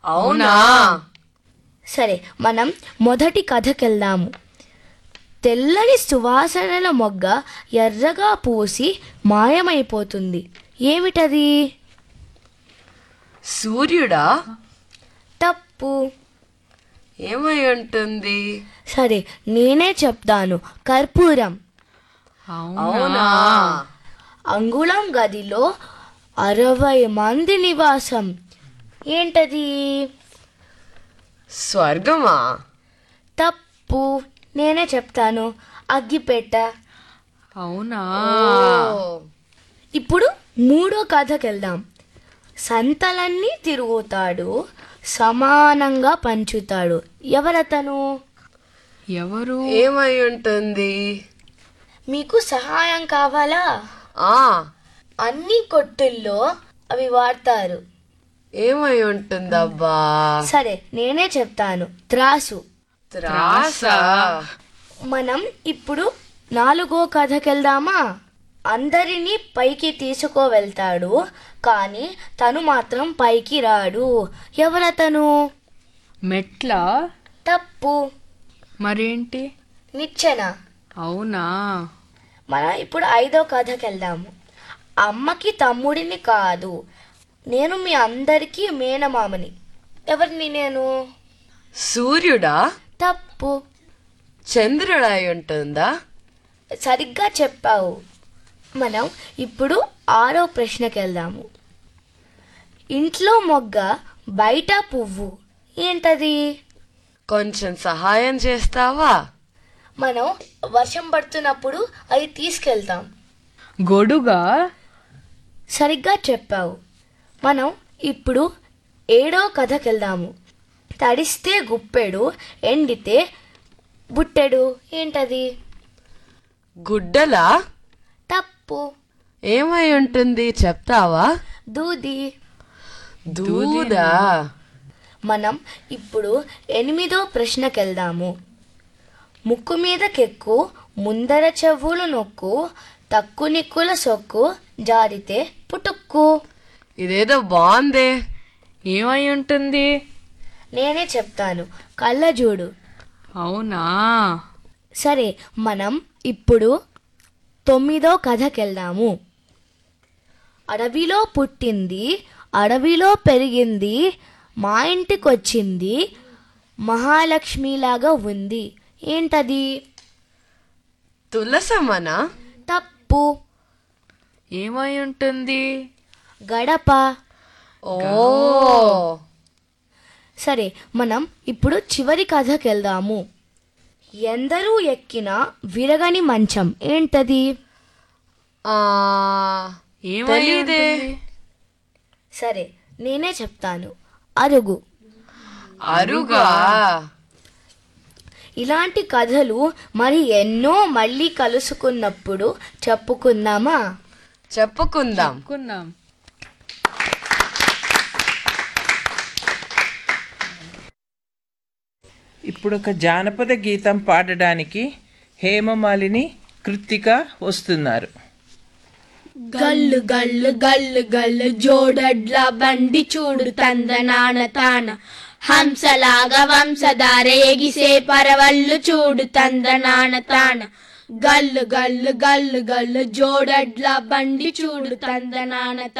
అవునా సరే మనం మొదటి కథకెళ్దాము తెల్లని సువాసనల మొగ్గ ఎర్రగా పూసి మాయమైపోతుంది ఏమిటది సూర్యుడా తప్పు ఏమై ఉంటుంది సరే నేనే చెప్తాను కర్పూరం అవునా అంగుళం గదిలో అరవై మంది నివాసం ఏంటది స్వర్గమా తప్పు నేనే చెప్తాను అగ్గిపెట్ట అవునా ఇప్పుడు మూడో కథకెళ్దాం సంతలన్నీ తిరుగుతాడు సమానంగా పంచుతాడు ఎవరతను ఎవరు ఏమై ఉంటుంది మీకు సహాయం కావాలా ఆ అన్ని కొట్టుల్లో అవి వాడతారు ఏమై ఉంటుందబ్బా సరే నేనే చెప్తాను త్రాసు త్రాస మనం ఇప్పుడు నాలుగో కథకెళ్దామా అందరినీ పైకి తీసుకువెళ్తాడు కానీ తను మాత్రం పైకి రాడు ఎవరతను మెట్ల తప్పు మరేంటి నిచ్చెన అవునా మనం ఇప్పుడు ఐదో కథకెళ్దాము అమ్మకి తమ్ముడిని కాదు నేను మీ అందరికీ మేనమామని ఎవరిని నేను సూర్యుడా తప్పు చంద్రుడై ఉంటుందా సరిగ్గా చెప్పావు మనం ఇప్పుడు ఆరో ప్రశ్నకి వెళ్దాము ఇంట్లో మొగ్గ బయట పువ్వు ఏంటది కొంచెం సహాయం చేస్తావా మనం వర్షం పడుతున్నప్పుడు అది తీసుకెళ్తాం గొడుగా సరిగ్గా చెప్పావు మనం ఇప్పుడు ఏడో కథకి వెళ్దాము తడిస్తే గుప్పెడు ఎండితే బుట్టెడు ఏంటది గుడ్డలా తప్పు ఏమై ఉంటుంది చెప్తావా దూది దూదా మనం ఇప్పుడు ఎనిమిదో ప్రశ్నకి వెళ్దాము ముక్కు మీద కెక్కు ముందర చెవులు నొక్కు తక్కు నిక్కుల సొక్కు జారితే పుటుక్కు ఇదేదో బాగుందే ఏమై ఉంటుంది నేనే చెప్తాను కళ్ళజోడు అవునా సరే మనం ఇప్పుడు తొమ్మిదో కథకెళ్దాము అడవిలో పుట్టింది అడవిలో పెరిగింది మా ఇంటికొచ్చింది మహాలక్ష్మిలాగా ఉంది ఏంటది తులసమనా తప్పు ఏమై ఉంటుంది గడప ఓ సరే మనం ఇప్పుడు చివరి కథకి వెళ్దాము ఎందరూ ఎక్కిన విరగని మంచం ఏంటది ఆ ఏమై తెలీదే. ఉంటుంది? సరే నేనే చెప్తాను అరుగు అరుగా ఇలాంటి కథలు మరి ఎన్నో మళ్ళీ కలుసుకున్నప్పుడు చెప్పుకుందామా చెప్పుకుందాం అనుకున్నాం ఇప్పుడు ఒక జానపద గీతం పాడడానికి హేమమాలిని కృత్తిక వస్తున్నారు గల్లు గల్లు గల్లు గల్లు జోడడ్ల బండి చూడు తందనాన తాన హంసలాగా వంశధార ఎగిసే పరవళ్ళు చూడు తందనాన తాన గల్లు గల్లు గల్లు గల్లు జోడడ్ల బండి చూడు తందనాన